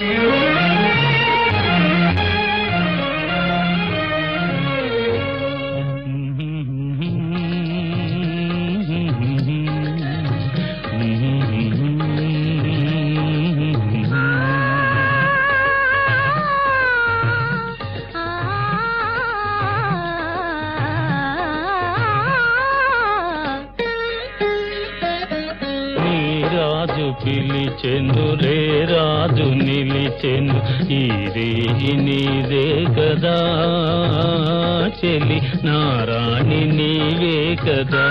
నీ రాజు పిలిచెను రే రాజు నిలిచెను ఈ రేయి నీదే కదా చెలి నారాణి నీవే కదా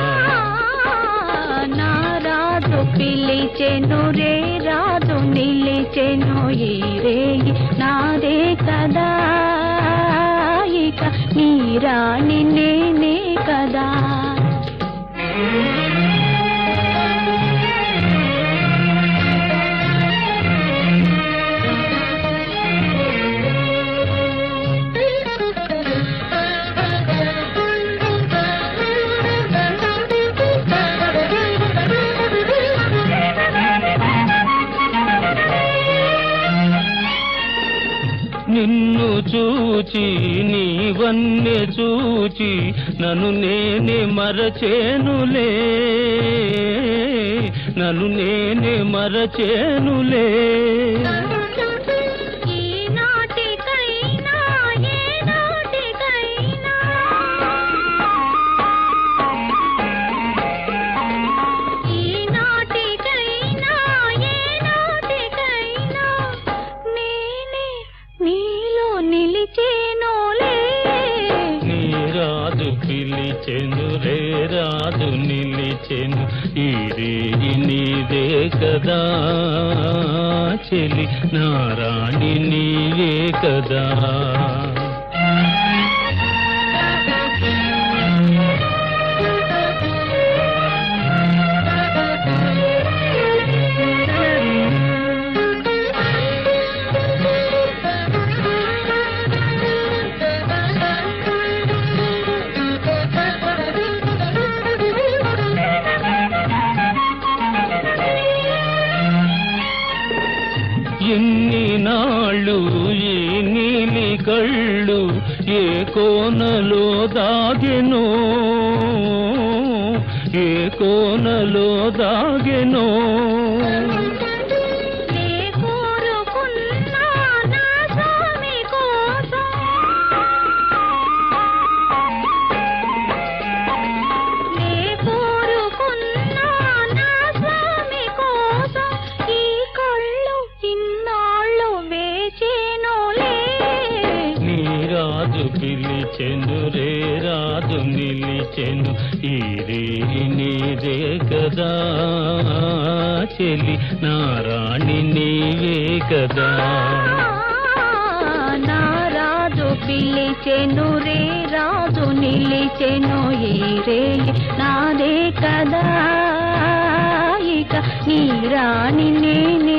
నా రాజు పిలిచెను రే రాజు నిలిచెను ఈ రేగి నాదే కదా ఇక నీ రాణి నేనే కదా నిన్ను చూచి నీవన్నే చూచి నన్ను నేనే మరచేనులే నన్ను నేనే మరచేనులే ఈ నాటికైనా ఏ నాటికైనా ఈ నాటికైనా ఏ నాటికైనా నేనే నీలో నిలిచేనోలే నీ రాజు పిలిచెను రే రాజు నిలిచెను ఈ రేయి నీదే కదా చెలి నారాణి నీవే కదా ఎన్ని నాళ్ళు ఈ నీలి కళ్ళు ఏ కోనలో దాగెనో ఏ కోనలో దాగెనో నే కోరుకున్నా నా స్వామి కోసం నే కోరుకున్నా నా స్వామి కోసం ఈ కళ్ళు ఇన్నాళ్ళు వేచేనోలే నీ రాజు పిలిచెను రే రాజు నిలిచెను ఈ రేయి నీదే కదా చెలి నారాణి నీవే కదా నా రాజు పిలిచెను రే రాజు నిలిచెను ఈ రే నాదే కదా ఇక నీ రాణి నేనే